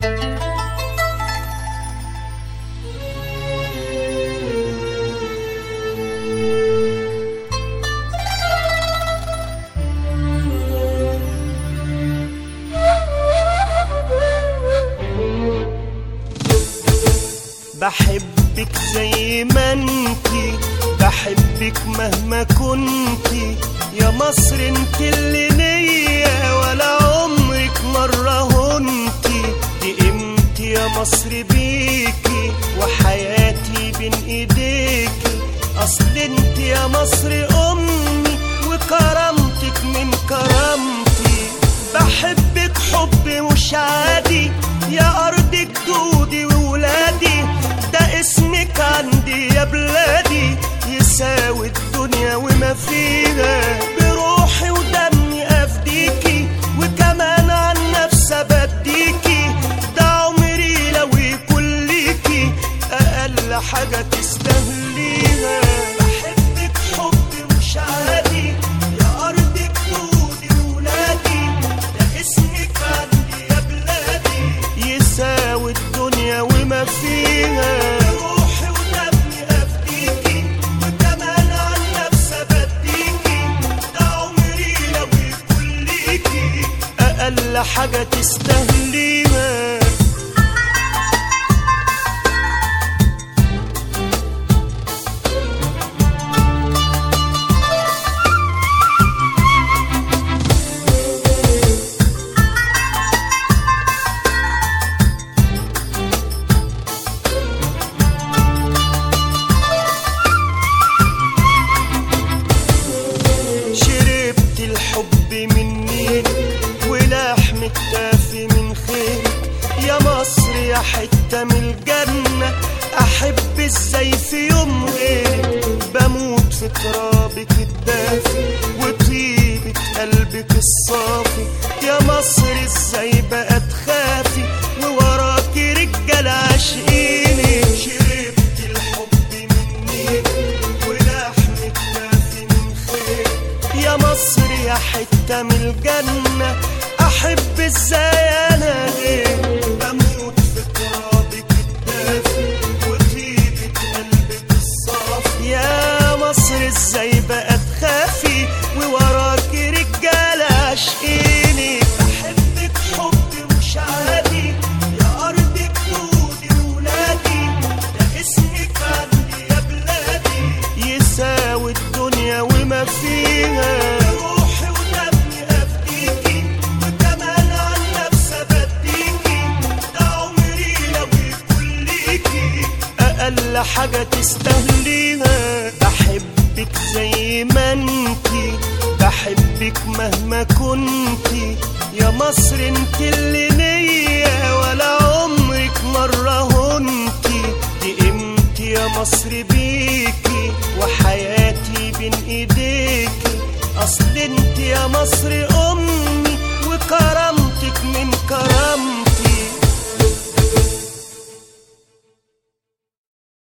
بحبك زي ما انتي بحبك مهما كنتي يا مصر انت اللي ليا ولا عمرك مرة هنتي دي قيمتي يا مصر بيكي وحياتي بين ايديكي اصل انت يا مصر امي وكرامتك من كرامتي بحبك حب مش عادي يا ارض جدودي وولادي ده اسمك عندي يا بلادي يساوي الدنيا وما فيها بروحي ودمي افديكي وكمان عن نفسي بديكي ده عمري لو يكون ليكي اقل حاجه تستاهليها بحبك حب مش عادي يا ارض جدودي وولادي ده اسمك عندي يا بلادي يساوي الدنيا وما فيها روحي ودمي افديكي وكمان عن نفسي بديكي ده عمري لو يكون ليكي اقل حاجه تستاهليها شربت الحب مني ولحم التافي من خيرك يا مصر يا حتة من الجنة أحب ازاي في يوم غيرك بموت في ترابك الدافي وطيبة قلبك الصافي يا مصر ازاي بقى تخافي ووراكي رجال عاشقيني شربت الحب مني ولحم التافي من خيرك يا مصر يا حتة من الجنة أحب ازاي أنا غير بموت في ترابك الدافي وطيبة قلبك الصافي يا مصر ازاي بقى تخافي ووراكي رجالة عاشقيني بحبك حب مش عادي يا أرض جدودي وولادي ده اسمك عندي يا بلادي يساوي الدنيا وما فيها روحي ودمي أفديكي وكمان عن نفسي بديكي ده عمري لو يكون ليكي أقل حاجة تستاهليها بحبك زي ما انتي بحبك مهما كنتي يا مصر انت اللي ليا ولا عمرك مرة هنتي دي قيمتي يا مصر بيكي وحياتي بين ايديكي اصل انت يا مصر امي